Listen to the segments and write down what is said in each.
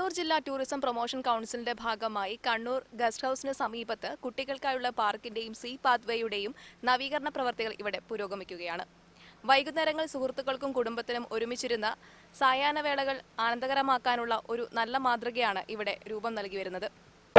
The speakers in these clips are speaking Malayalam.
കണ്ണൂർ ജില്ലാ ടൂറിസം പ്രൊമോഷൻ കൗൺസിലിന്റെ ഭാഗമായി കണ്ണൂർ ഗസ്റ്റ് ഹൌസിന് സമീപത്ത് കുട്ടികൾക്കായുള്ള പാർക്കിന്റെയും സീ പാത്വേയുടെയും നവീകരണ പ്രവർത്തികൾ ഇവിടെ പുരോഗമിക്കുകയാണ് വൈകുന്നേരങ്ങൾ സുഹൃത്തുക്കൾക്കും കുടുംബത്തിനും ഒരുമിച്ചിരുന്ന സായാഹ്നവേളകൾ ആനന്ദകരമാക്കാനുള്ള ഒരു നല്ല മാതൃകയാണ് ഇവിടെ രൂപം നൽകി വരുന്നത്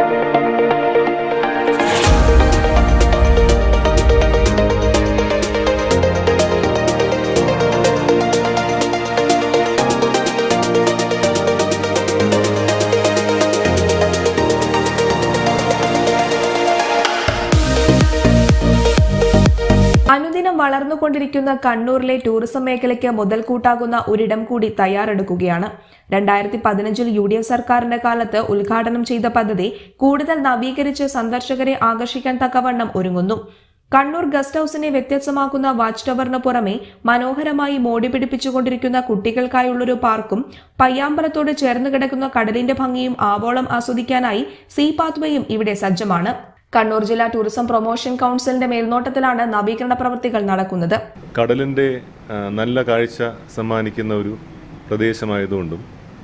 അനുദിനം വളർന്നുകൊണ്ടിരിക്കുന്ന കണ്ണൂരിലെ ടൂറിസം മേഖലയ്ക്ക് മുതൽക്കൂട്ടാകുന്ന ഒരിടം കൂടി തയ്യാറെടുക്കുകയാണ് രണ്ടായിരത്തി പതിനഞ്ചിൽ യു ഡി എഫ് സർക്കാരിന്റെ കാലത്ത് ഉദ്ഘാടനം ചെയ്ത പദ്ധതി കൂടുതൽ നവീകരിച്ച് സന്ദർശകരെ ആകർഷിക്കാൻ തക്കവണ്ണം ഒരുങ്ങുന്നു കണ്ണൂർ ഗസ്റ്റ് ഹൌസിനെ വ്യത്യസ്തമാക്കുന്ന വാച്ച് ടവറിന് പുറമെ മനോഹരമായി മോടി പിടിപ്പിച്ചുകൊണ്ടിരിക്കുന്ന കുട്ടികൾക്കായുള്ളൊരു പാർക്കും പയ്യാമ്പലത്തോട് ചേർന്ന് കിടക്കുന്ന കടലിന്റെ ഭംഗിയും ആവോളം ആസ്വദിക്കാനായി സീ പാത്വേയും ഇവിടെ സജ്ജമാണ് കണ്ണൂർ ജില്ലാ ടൂറിസം പ്രൊമോഷൻ കൗൺസിലിന്റെ മേൽനോട്ടത്തിലാണ് നവീകരണ പ്രവൃത്തികൾ നടക്കുന്നത് കടലിൻ്റെ ആ, നല്ല കാഴ്ച സമ്മാനിക്കുന്ന ഒരു പ്രദേശമായതുകൊണ്ടും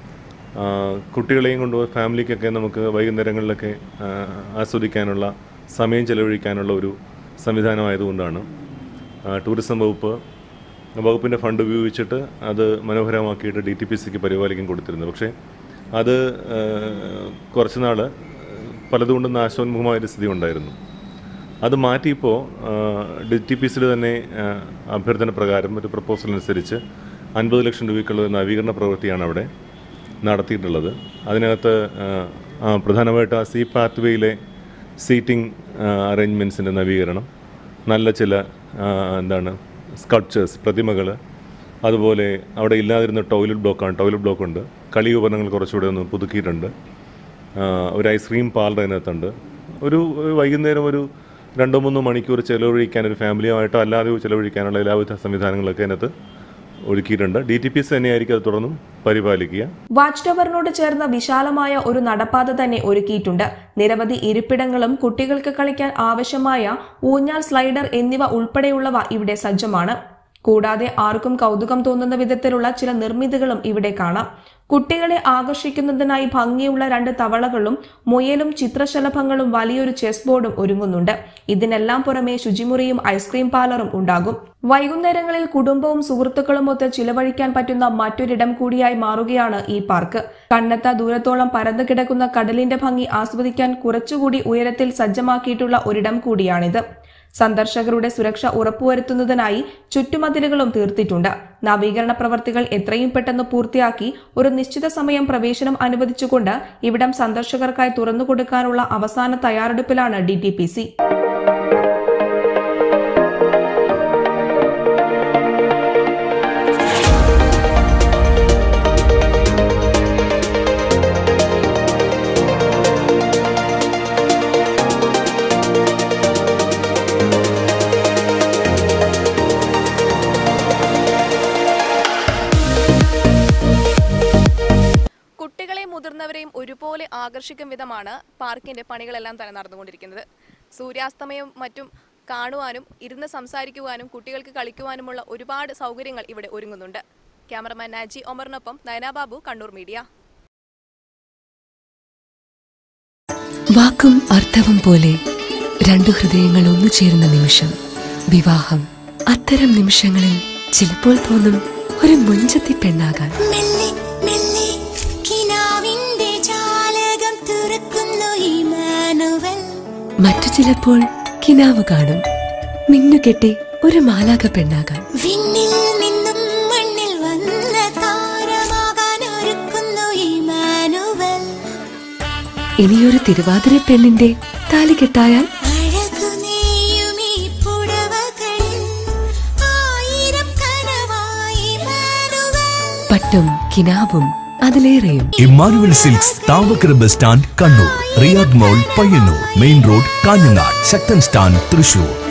ആ, കുട്ടികളെയും കൊണ്ട് ഫാമിലിക്കൊക്കെ നമുക്ക് വൈകുന്നേരങ്ങളിലൊക്കെ ആ, ആസ്വദിക്കാനുള്ള സമയം ചെലവഴിക്കാനുള്ള ഒരു സംവിധാനമായതുകൊണ്ടാണ് ആ, ടൂറിസം വകുപ്പ് വകുപ്പിൻ്റെ ഫണ്ട് ഉപയോഗിച്ചിട്ട് അത് മനോഹരമാക്കിയിട്ട് ഡി ടി പി സിക്ക് പരിപാലിക്കാൻ കൊടുത്തിരുന്നത് പക്ഷേ അത് ആ, കുറച്ച് നാൾ പലതുകൊണ്ടും നാശോന്മുഖമായൊരു സ്ഥിതി ഉണ്ടായിരുന്നു അത് മാറ്റിയപ്പോൾ ഡി ടി പി സിയിൽ തന്നെ ആ, അഭ്യർത്ഥന പ്രകാരം ഒരു പ്രപ്പോസൽ അനുസരിച്ച് അൻപത് ലക്ഷം രൂപയ്ക്കുള്ള ഒരു നവീകരണ പ്രവൃത്തിയാണ് അവിടെ നടത്തിയിട്ടുള്ളത് അതിനകത്ത് ആ, ആ, പ്രധാനമായിട്ട് ആ സീ പാത്വേയിലെ സീറ്റിംഗ് അറേഞ്ച്മെൻറ്റ്സിൻ്റെ നവീകരണം നല്ല ചില ആ, എന്താണ് സ്കൾപ്ചേഴ്സ് പ്രതിമകൾ അതുപോലെ അവിടെ ഇല്ലാതിരുന്ന ടോയ്ലറ്റ് ബ്ലോക്കാണ് ടോയ്ലറ്റ് ബ്ലോക്ക് ഉണ്ട് കളി ഉപകരണങ്ങൾ കുറച്ചുകൂടെ ഒന്ന് പുതുക്കിയിട്ടുണ്ട് ആ, ഒരു ഐസ്ക്രീം പാർലർ അതിനകത്തുണ്ട് ഒരു ഒരു വൈകുന്നേരം ഒരു രണ്ടോ മൂന്നോ മണിക്കൂർ ചിലവഴിക്കാൻ ഒരു ഫാമിലിയുമായിട്ടോ അല്ലാതെയോ ചിലവഴിക്കാനുള്ള എല്ലാവിധ സംവിധാനങ്ങളൊക്കെ അതിനകത്ത് ഒരുക്കിയിട്ടുണ്ട് ഡി ടി പി എസ് തന്നെയായിരിക്കും അത് തുടർന്നും പരിപാലിക്കുക വാച്ച് ടവറിനോട് ചേർന്ന വിശാലമായ ഒരു നടപ്പാത തന്നെ ഒരുക്കിയിട്ടുണ്ട് നിരവധി ഇരിപ്പിടങ്ങളും കുട്ടികൾക്ക് കളിക്കാൻ ആവശ്യമായ ഊഞ്ഞാൽ സ്ലൈഡർ എന്നിവ ഉൾപ്പെടെയുള്ളവ ഇവിടെ സജ്ജമാണ് കൂടാതെ ആർക്കും കൗതുകം തോന്നുന്ന വിധത്തിലുള്ള ചില നിർമ്മിതികളും ഇവിടെ കാണാം കുട്ടികളെ ആകർഷിക്കുന്നതിനായി ഭംഗിയുള്ള രണ്ട് തവളകളും മുയലും ചിത്രശലഭങ്ങളും വലിയൊരു ചെസ് ബോർഡും ഒരുങ്ങുന്നുണ്ട് ഇതിനെല്ലാം പുറമെ ശുചിമുറിയും ഐസ്ക്രീം പാർലറും ഉണ്ടാകും വൈകുന്നേരങ്ങളിൽ കുടുംബവും സുഹൃത്തുക്കളും ഒത്ത് ചിലവഴിക്കാൻ പറ്റുന്ന മറ്റൊരിടം കൂടിയായി മാറുകയാണ് ഈ പാർക്ക് കണ്ണെത്ത ദൂരത്തോളം പരന്നു കിടക്കുന്ന കടലിന്റെ ഭംഗി ആസ്വദിക്കാൻ കുറച്ചുകൂടി ഉയരത്തിൽ സജ്ജമാക്കിയിട്ടുള്ള ഒരിടം കൂടിയാണിത് സന്ദർശകരുടെ സുരക്ഷ ഉറപ്പുവരുത്തുന്നതിനായി ചുറ്റുമതിലുകളും തീർത്തിട്ടുണ്ട് നവീകരണ പ്രവർത്തികൾ എത്രയും പെട്ടെന്ന് പൂർത്തിയാക്കി ഒരു നിശ്ചിത സമയം പ്രവേശനം അനുവദിച്ചുകൊണ്ട് ഇവിടം സന്ദർശകർക്കായി തുറന്നുകൊടുക്കാനുള്ള അവസാന തയ്യാറെടുപ്പിലാണ് ഡി ടി പി സി കുട്ടികളെ മുതിർന്നവരെയും ഒരുപോലെ ആകർഷിക്കും വിധമാണ് പാർക്കിന്റെ പണികളെല്ലാം തന്നെ നടന്നുകൊണ്ടിരിക്കുന്നത് സൂര്യാസ്തമയം മറ്റും കാണുവാനും ഇരുന്ന് സംസാരിക്കുവാനും കുട്ടികൾക്ക് കളിക്കുവാനുമുള്ള ഒരുപാട് സൗകര്യങ്ങൾ ഇവിടെ ഒരുങ്ങുന്നുണ്ട് ക്യാമറമാൻ നാജി ഒമറിനൊപ്പം നയനാബാബു കണ്ണൂർ മീഡിയ വാക്കും അർത്ഥവും പോലെ രണ്ടു ഹൃദയങ്ങൾ ഒന്നു ചേരുന്ന നിമിഷം വിവാഹം അത്തരം നിമിഷങ്ങളിൽ ചിലപ്പോൾ തോന്നും ഒരു മുഞ്ചത്തി പെണ്ണാകാൻ മെല്ലെ മെല്ലെ കിനാവിന്റെ ജാലകം തുറക്കുന്നു ഇമാനുവൽ മറ്റു ചിലപ്പോൾ കിനാവ് കാണും മിന്നുകെട്ടി ഒരു മാലാക പെണ്ണാകാൻ വിണ്ണിൽ നിന്നും മണ്ണിൽ വന്ന താരമാകാൻ ഒരുക്കുന്നു ഇമാനുവൽ ഇനിയൊരു തിരുവാതിര പെണ്ണിന്റെ താലി കെട്ടായാൽ അഴകു നെയ്യും ഈ പുടവകളിൽ ആയിരം കനവായി ഇമാനുവൽ പട്ടും കിനാവും അതിലേറെയും Emmanuel silks Thavakkara bus stand Kannur Riyadh mall Payyanur main road Kanhangad Sakthan stand Thrissur